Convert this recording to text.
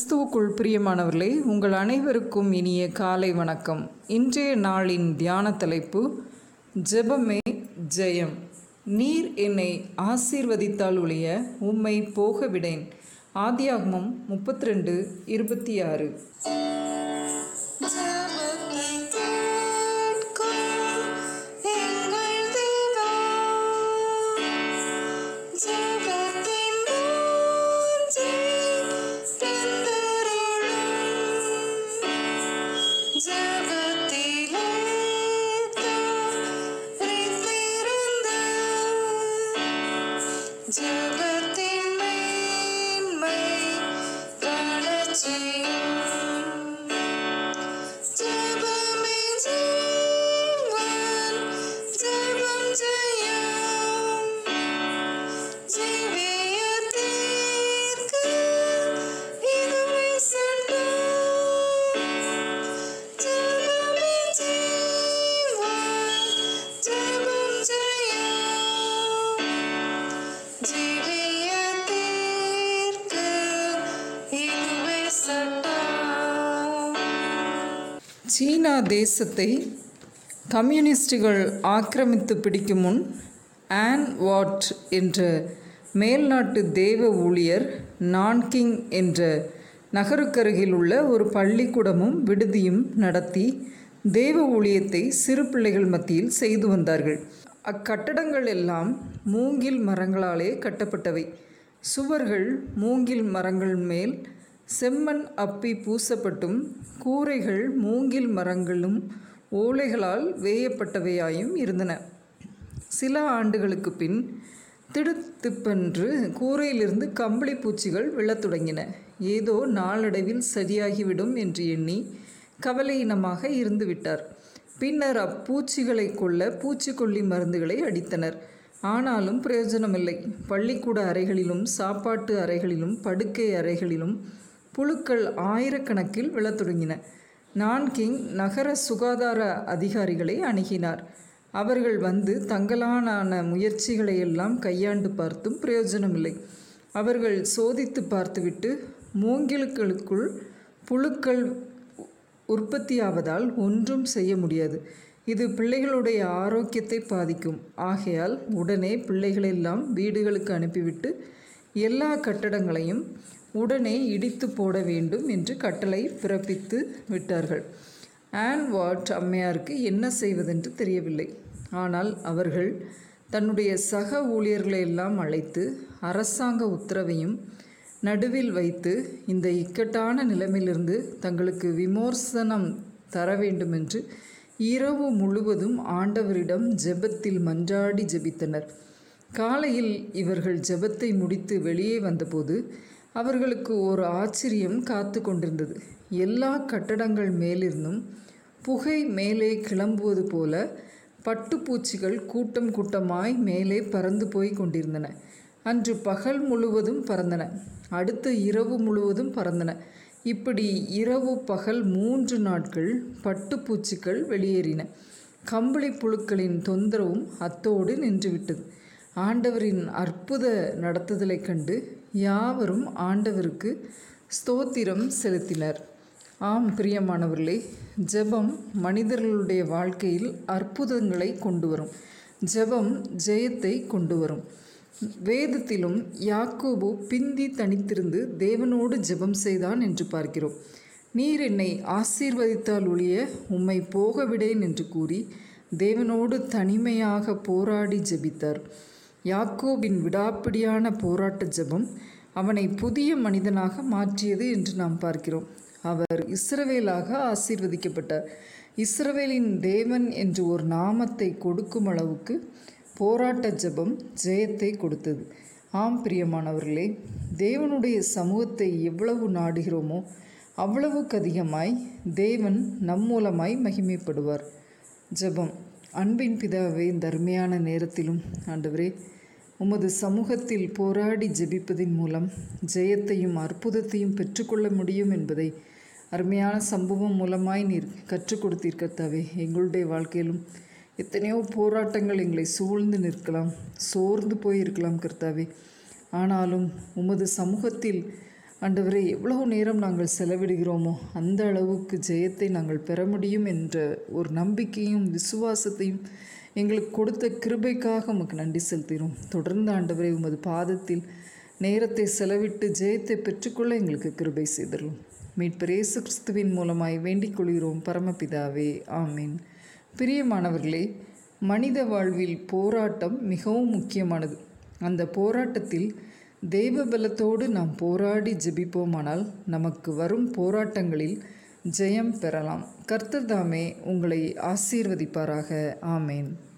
கிறிஸ்துவுக்குள் பிரியமானவர்களே உங்கள் அனைவருக்கும் இனிய காலை வணக்கம் இன்றைய நாளின் தியான தலைப்பு ஜெபமே ஜெயம் நீர் என்னை ஆசீர்வதித்தால் ஒழிய உம்மை போக விடேன் ஆதியாகமம் முப்பத்தி ரெண்டு இருபத்தி ஆறு ஜபத்தின் மேன்மை காணச் செய்யும் ஜெபமே ஜீவன், ஜெபம் ஜெயம். ஜீவியத்திற்கு இதுவே சட்டம். ஜெபமே ஜீவன், ஜெபம் ஜெயம். ஜீவியத்திற்கு இதுவே சட்டம் சீனா தேசத்தை கம்யூனிஸ்டுகள் ஆக்கிரமித்து பிடிக்கும் முன் ஆன் வாட் என்ற மேல்நாட்டு தேவ ஊழியர் நான்கிங் என்ற நகருக்கருகில் உள்ள ஒரு பள்ளிக்கூடமும் விடுதியும் நடத்தி தேவ ஊழியத்தை சிறு பிள்ளைகள் மத்தியில் செய்து வந்தார்கள் அக்கட்டடங்கள் எல்லாம் மூங்கில் மரங்களாலே கட்டப்பட்டவை சுவர்கள் மூங்கில் மரங்கள் மேல் செம்மண் அப்பி பூசப்பட்டும் கூரைகள் மூங்கில் மரங்களும் ஓலைகளால் வேயப்பட்டவையாயும் இருந்தன சில ஆண்டுகளுக்கு பின் திடுத்திப்பென்று கூரையிலிருந்து கம்பளி பூச்சிகள் விழத் தொடங்கின ஏதோ நாளடைவில் சரியாகிவிடும் என்று எண்ணி கவலையினமாக இருந்து விட்டார் பின்னர் அப்பூச்சிகளை கொல்ல பூச்சிக்கொல்லி மருந்துகளை அடித்தனர் ஆனாலும் பிரயோஜனமில்லை பள்ளிக்கூட அறைகளிலும் சாப்பாட்டு அறைகளிலும் படுக்கை அறைகளிலும் புழுக்கள் ஆயிரக்கணக்கில் விழத் தொடங்கின நான்கிங் நகர சுகாதார அதிகாரிகளை அணுகினார் அவர்கள் வந்து தங்களாலான முயற்சிகளை எல்லாம் கையாண்டு பார்த்தும் பிரயோஜனமில்லை அவர்கள் சோதித்து பார்த்துவிட்டு மூங்கிலுக்களுக்குள் புழுக்கள் உற்பத்தியாவதால் ஒன்றும் செய்ய முடியாது இது பிள்ளைகளுடைய ஆரோக்கியத்தை பாதிக்கும் ஆகையால் உடனே பிள்ளைகளெல்லாம் வீடுகளுக்கு அனுப்பிவிட்டு எல்லா கட்டடங்களையும் உடனே இடித்து போட வேண்டும் என்று கட்டளை பிறப்பித்து விட்டார்கள் ஆன் வாட் அம்மையாருக்கு என்ன செய்வதென்று தெரியவில்லை ஆனால் அவர்கள் தன்னுடைய சக ஊழியர்களை எல்லாம் அழைத்து அரசாங்க உத்தரவையும் நடுவில் வைத்து இந்த இக்கட்டான நிலைமையிலிருந்து தங்களுக்கு விமோசனம் தர வேண்டுமென்று இரவு முழுவதும் ஆண்டவரிடம் ஜெபத்தில் மன்றாடி ஜெபித்தனர் காலையில் இவர்கள் ஜெபத்தை முடித்து வெளியே வந்தபோது அவர்களுக்கு ஒரு ஆச்சரியம் காத்து கொண்டிருந்தது எல்லா கட்டடங்கள் மேலிருந்தும் புகை மேலே கிளம்புவது போல பட்டுப்பூச்சிகள் கூட்டம் கூட்டமாய் மேலே பறந்து போய் கொண்டிருந்தன அன்று பகல் முழுவதும் பறந்தன அடுத்த இரவு முழுவதும் பறந்தன இப்படி இரவு பகல் மூன்று நாட்கள் பட்டுப்பூச்சிகள் வெளியேறின கம்பளி புழுக்களின் தொந்தரவும் அத்தோடு நின்றுவிட்டது ஆண்டவரின் அற்புத நடத்துதலைக் கண்டு யாவரும் ஆண்டவருக்கு ஸ்தோத்திரம் செலுத்தினர் ஆம் பிரியமானவர்களே ஜெபம் மனிதர்களுடைய வாழ்க்கையில் அற்புதங்களை கொண்டு வரும் ஜெபம் ஜெயத்தை கொண்டு வரும் வேதத்திலும் யாக்கோபு பிந்தி தனித்திருந்து தேவனோடு ஜெபம் செய்தான் என்று பார்க்கிறோம் நீர் என்னை ஆசீர்வதித்தால் ஒழிய உம்மை போக விடேன் என்று கூறி தேவனோடு தனிமையாக போராடி ஜெபித்தார் யாக்கோபின் விடாப்பிடியான போராட்ட ஜெபம் அவனை புதிய மனிதனாக மாற்றியது என்று நாம் பார்க்கிறோம் அவர் இஸ்ரவேலாக ஆசீர்வதிக்கப்பட்டார் இஸ்ரவேலின் தேவன் என்று ஒரு நாமத்தை கொடுக்கும் அளவுக்கு போராட்ட ஜெபம் ஜெயத்தை கொடுத்தது ஆம் பிரியமானவர்களே தேவனுடைய சமூகத்தை எவ்வளவு நாடுகிறோமோ அவ்வளவுக்கு அதிகமாய் தேவன் நம் மூலமாய் மகிமைப்படுவார் ஜெபம் அன்பின் பிதாவே இந்த அருமையான நேரத்திலும் ஆண்டவரே உமது சமூகத்தில் போராடி ஜெபிப்பதின் மூலம் ஜெயத்தையும் அற்புதத்தையும் பெற்றுக்கொள்ள முடியும் என்பதை அருமையான சம்பவம் மூலமாய் நீர் கற்றுக் கொடுத்தீர் கர்த்தாவே எங்களுடைய வாழ்க்கையிலும் எத்தனையோ போராட்டங்கள் எங்களை சூழ்ந்து நிற்கலாம் சோர்ந்து போய் இருக்கலாம் கர்த்தாவே ஆனாலும் உமது சமூகத்தில் ஆண்டவரே எவ்வளவு நேரம் நாங்கள் செலவிடுகிறோமோ அந்த அளவுக்கு ஜெயத்தை நாங்கள் பெற முடியும் என்ற ஒரு நம்பிக்கையும் விசுவாசத்தையும் எங்களுக்கு கொடுத்த கிருபைக்காக உமக்கு நன்றி செலுத்துகிறோம் தொடர்ந்து ஆண்டவரே உமது பாதத்தில் நேரத்தை செலவிட்டு ஜெயத்தை பெற்றுக்கொள்ள எங்களுக்கு கிருபை செய்தரும் மீட்பர் இயேசு கிறிஸ்துவின் மூலமாய் வேண்டிக் கொள்கிறோம் பரமபிதாவே ஆமீன் பிரியமானவர்களே மனித வாழ்வில் போராட்டம் மிகவும் முக்கியமானது அந்த போராட்டத்தில் தெய்வ பலத்தோடு நாம் போராடி ஜெபிப்போமானால் நமக்கு வரும் போராட்டங்களில் ஜெயம் பெறலாம் கர்த்தர் தாமே உங்களை ஆசீர்வதிப்பாராக ஆமேன்